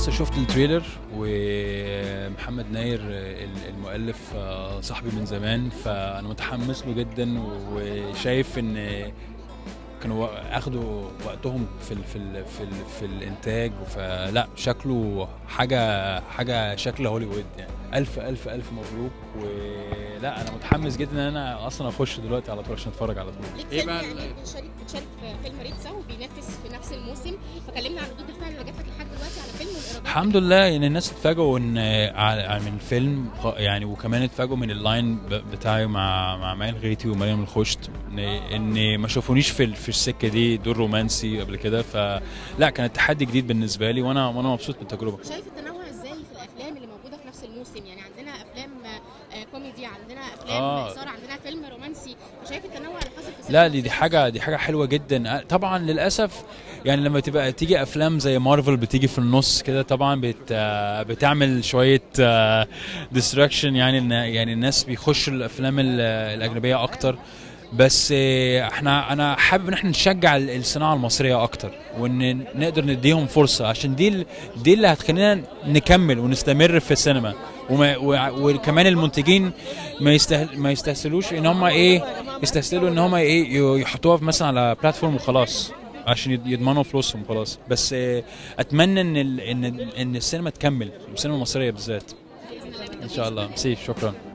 لسه شفت التريلر ومحمد ناير المؤلف صاحبي من زمان فانا متحمس له جدا وشايف ان كانوا اخدوا وقتهم في ال في ال في, ال في الانتاج فلا شكله حاجه حاجه شكل هوليوود يعني الف الف الف مبروك ولا انا متحمس جدا ان انا اصلا اخش دلوقتي على طول عشان اتفرج على طول ليك فيلم يعني بتشارك بتشارك في فيلم ريتسا وبينافس في نفس الموسم فكلمنا عن ردود الفعل اللي جات لك لحد دلوقتي على فيلم والايرادات الحمد لله يعني الناس اتفاجئوا ان من الفيلم يعني وكمان اتفاجئوا من اللاين بتاعي مع مع مايل غيتي ومريم الخشت ان ان ما شافونيش في في السكه دي دور رومانسي قبل كده فلا كان تحدي جديد بالنسبه لي وانا وانا مبسوط بالتجربه شايف التنوع ازاي في الافلام اللي موجوده في نفس الموسم يعني عندنا افلام كوميدي عندنا افلام آه. اثاره عندنا فيلم رومانسي فشايف التنوع اللي حصل في لا دي دي حاجه دي حاجه حلوه جدا طبعا للاسف يعني لما تبقى تيجي افلام زي مارفل بتيجي في النص كده طبعا بت بتعمل شويه ديستراكشن يعني يعني الناس بيخشوا الافلام الاجنبيه اكتر بس احنا انا حابب ان احنا نشجع الصناعه المصريه اكتر وان نقدر نديهم فرصه عشان دي دي اللي هتخلينا نكمل ونستمر في السينما وما وكمان المنتجين ما يستهل ما يستهسلوش ان هم ايه يستهسلوا ان هم ايه يحطوها مثلا على بلاتفورم وخلاص عشان يضمنوا فلوسهم خلاص بس اتمنى ان ان ان السينما تكمل السينما المصريه بالذات ان شاء الله ميرسي شكرا